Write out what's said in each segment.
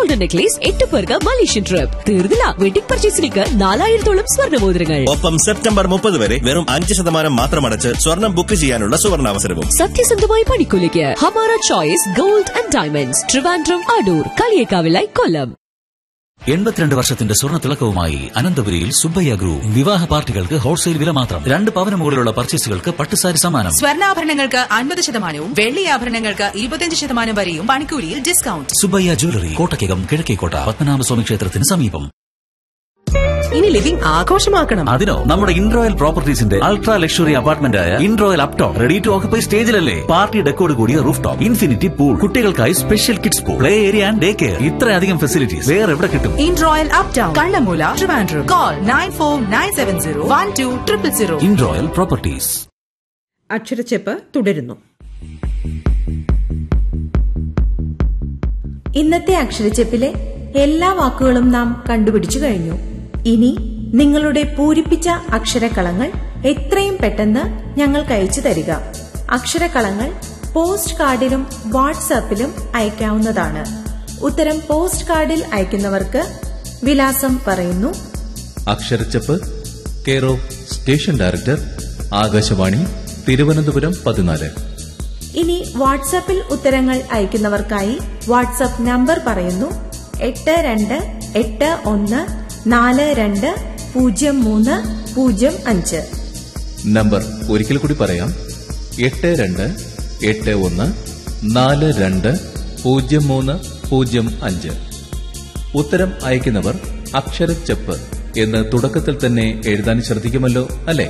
golden necklace എട്ട് പേർക്ക് Malaysian trip തീർന്നില്ല വെഡിംഗ് പർച്ചേസിലേക്ക് നാലായിരത്തോളം സ്വർണ്ണമോതിരങ്ങൾ ഒപ്പം സെപ്റ്റംബർ മുപ്പത് വരെ വെറും അഞ്ച് ശതമാനം മാത്രം അടച്ച് സ്വർണം ബുക്ക് ചെയ്യാനുള്ള സുവർണാവസരവും സത്യസന്ധമായ പണിക്കൂലിക്ക് Hamara choice gold and diamonds Trivandrum Adoor കളിയേക്കാവിലായി കൊല്ലം എൺപത്തിരണ്ട് വർഷത്തിന്റെ സ്വർണ്ണ തിളക്കവുമായി അനന്തപുരിയിൽ സുബ്ബയ്യ ഗ്രൂപ്പ് വിവാഹ പാർട്ടികൾക്ക് ഹോൾസെയിൽ വില മാത്രം രണ്ട് പവന് മുകളിലുള്ള പർച്ചേസുകൾക്ക് പട്ടുസാരി സമ്മാനം സ്വർണ്ണാഭരണങ്ങൾക്ക് അൻപത് ശതമാനവും വെള്ളി ആഭരണങ്ങൾക്ക് ഇരുപത്തിയഞ്ച് ശതമാനം വരെയും പണിക്കൂലിയിൽ ഡിസ്കൗണ്ട് സുബ്ബയ്യ ജ്വല്ലറി കോട്ടയ്ക്കകം കിഴക്കേക്കോട്ട പത്മനാഭസ്വാമി ക്ഷേത്രത്തിന് സമീപം ഇനി ലിവിംഗ് ആഘോഷമാക്കണം അതിനോ നമ്മുടെ ഇൻറോയൽ പ്രോപ്പർട്ടീസിന്റെ അൾട്രാ ലക്ഷറി അപ്പാർട്ട്മെന്റ് ആയ Inroyal Uptown ready to occupy സ്റ്റേജിലല്ലേ പാർട്ടി ഡെക്കോട് കൂടിയ റൂഫ് ടോപ്പ് ഇൻഫിനിറ്റി പൂൾ കുട്ടികൾക്കായി special kids pool play area and day care ഇത്രയധികം ഫെസിലിറ്റീസ് വേറെ എവിടെ കിട്ടും Inroyal Uptown Kallamoola Trivandrum call nine four nine seven zero one two triple zero Inroyal properties Aksharacheppu തുടരുന്നു ഇന്നത്തെ അക്ഷരച്ചെപ്പിലെ എല്ലാ വാക്കുകളും നാം കണ്ടുപിടിച്ചു കഴിഞ്ഞു ഇനി നിങ്ങളുടെ പൂരിപ്പിച്ച അക്ഷരക്കളങ്ങൾ എത്രയും പെട്ടെന്ന് ഞങ്ങൾക്ക് അയച്ചു തരിക അക്ഷരക്കളങ്ങൾ പോസ്റ്റ് കാർഡിലും വാട്സാപ്പിലും അയക്കാവുന്നതാണ് ഉത്തരം പോസ്റ്റ് കാർഡിൽ അയക്കുന്നവർക്ക് വിലാസം പറയുന്നു Aksharacheppu care of station director Akashvani Thiruvananthapuram പതിനാല് ഇനി വാട്സാപ്പിൽ ഉത്തരങ്ങൾ അയക്കുന്നവർക്കായി വാട്സാപ്പ് നമ്പർ പറയുന്നു എട്ട് രണ്ട് എട്ട് ഒന്ന് നാല് രണ്ട് പൂജ്യം മൂന്ന് പൂജ്യം അഞ്ച് നമ്പർ ഒരിക്കൽ കൂടി പറയാം എട്ട് രണ്ട് എട്ട് ഒന്ന് നാല് രണ്ട് പൂജ്യം മൂന്ന് പൂജ്യം അഞ്ച് ഉത്തരം അയക്കുന്നവർ അക്ഷരച്ചപ്പ് എന്ന് തുടക്കത്തിൽ തന്നെ എഴുതാൻ ശ്രദ്ധിക്കുമല്ലോ അല്ലേ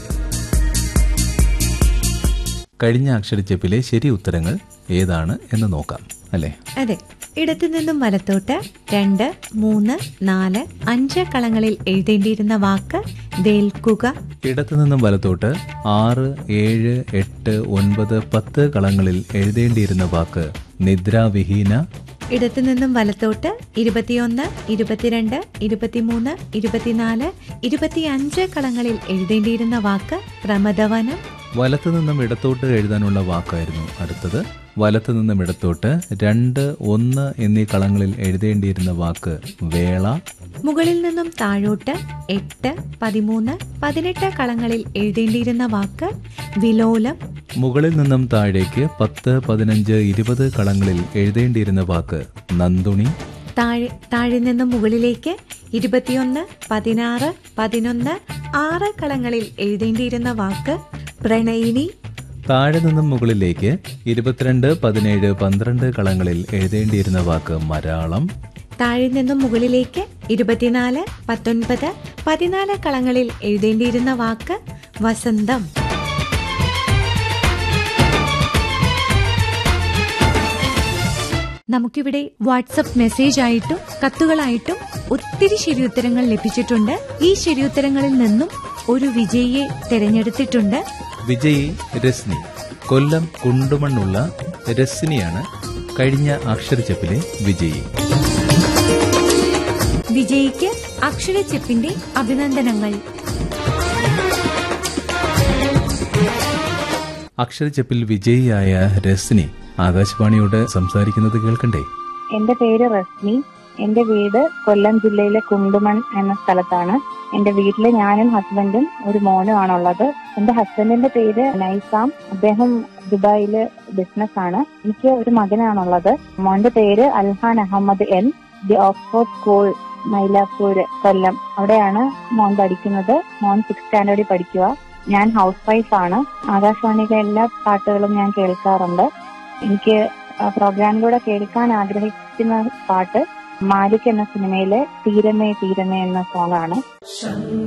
കഴിഞ്ഞ അക്ഷരച്ചപ്പിലെ ശരി ഉത്തരങ്ങൾ ഏതാണ് എന്ന് നോക്കാം അല്ലേ അതെ ഇടത്തു നിന്നും വലത്തോട്ട് രണ്ട് മൂന്ന് നാല് അഞ്ച് കളങ്ങളിൽ എഴുതേണ്ടിയിരുന്ന വാക്ക് വേൽക്കുക ഇടത്തുനിന്നും വലത്തോട്ട് ആറ് ഏഴ് എട്ട് ഒൻപത് പത്ത് കളങ്ങളിൽ എഴുതേണ്ടിയിരുന്ന വാക്ക് നിദ്രാവിഹീന ഇടത്തു നിന്നും വലത്തോട്ട് ഇരുപത്തിയൊന്ന് ഇരുപത്തിരണ്ട് ഇരുപത്തിമൂന്ന് ഇരുപത്തിനാല് ഇരുപത്തിയഞ്ച് കളങ്ങളിൽ എഴുതേണ്ടിയിരുന്ന വാക്ക് പ്രമദവനം വലത്തു നിന്നും ഇടത്തോട്ട് എഴുതാനുള്ള വാക്കായിരുന്നു അടുത്തത് വലത്തു നിന്നും ഇടത്തോട്ട് രണ്ട് ഒന്ന് എന്നീ കളങ്ങളിൽ എഴുതേണ്ടിയിരുന്ന വാക്ക് വേള മുകളിൽ നിന്നും താഴോട്ട് എട്ട് പതിമൂന്ന് പതിനെട്ട് കളങ്ങളിൽ എഴുതേണ്ടിയിരുന്ന വാക്ക് വിലോലം മുകളിൽ നിന്നും താഴേക്ക് പത്ത് പതിനഞ്ച് ഇരുപത് കളങ്ങളിൽ എഴുതേണ്ടിയിരുന്ന വാക്ക് നന്ദുണി താഴെ താഴെ നിന്നും മുകളിലേക്ക് ഇരുപത്തിയൊന്ന് പതിനാറ് പതിനൊന്ന് ആറ് കളങ്ങളിൽ എഴുതേണ്ടിയിരുന്ന വാക്ക് പ്രണയിനി താഴെ നിന്നും മുകളിലേക്ക് ഇരുപത്തിരണ്ട് പതിനേഴ് പന്ത്രണ്ട് കളങ്ങളിൽ എഴുതേണ്ടിയിരുന്ന വാക്ക് മലയാളം താഴെ നിന്നും മുകളിലേക്ക് ഇരുപത്തിനാല് പത്തൊൻപത് പതിനാല് കളങ്ങളിൽ എഴുതേണ്ടിയിരുന്ന വാക്ക് വസന്തം നമുക്കിവിടെ വാട്സപ്പ് മെസ്സേജ് ആയിട്ടും കത്തുകളായിട്ടും ഒത്തിരി ശരിയുത്തരങ്ങൾ ലഭിച്ചിട്ടുണ്ട് ഈ ശരിയുത്തരങ്ങളിൽ നിന്നും ഒരു വിജയിയെ തിരഞ്ഞെടുത്തിട്ടുണ്ട് വിജയി രശ്നി കൊല്ലം കുണ്ടുമണ്ണുള്ള രശ്നിയാണ് കഴിഞ്ഞ അക്ഷരച്ചപ്പിലെ വിജയി വിജയിക്ക് അക്ഷരച്ചെപ്പിന്റെ അഭിനന്ദനങ്ങൾ അക്ഷരച്ചപ്പിൽ വിജയിയായ രശ്നി ആകാശവാണിയോട് സംസാരിക്കുന്നത് കേൾക്കണ്ടേ എന്റെ പേര് റസ്മി എന്റെ വീട് കൊല്ലം ജില്ലയിലെ കുണ്ടുമൺ എന്ന സ്ഥലത്താണ് എന്റെ വീട്ടില് ഞാനും ഹസ്ബൻഡും ഒരു മോനും ആണുള്ളത് എന്റെ ഹസ്ബൻഡിന്റെ പേര് നൈസാം അദ്ദേഹം ദുബായില് ബിസിനസ് ആണ് എനിക്ക് ഒരു മകനാണുള്ളത് മോന്റെ പേര് Alhan Ahmed in the Oxford school Mylapore Kollam അവിടെയാണ് മോൻ പഠിക്കുന്നത് മോൻ സിക്സ് സ്റ്റാൻഡേർഡിൽ പഠിക്കുക ഞാൻ ഹൗസ് വൈഫ് ആണ് ആകാശവാണിയിലെ എല്ലാ പാട്ടുകളും ഞാൻ കേൾക്കാറുണ്ട് എനിക്ക് ആ പ്രോഗ്രാമിലൂടെ കേൾക്കാൻ ആഗ്രഹിക്കുന്ന പാട്ട് മാലിക് എന്ന സിനിമയിലെ തീരമേ തീരമേ എന്ന സോങ് ആണ്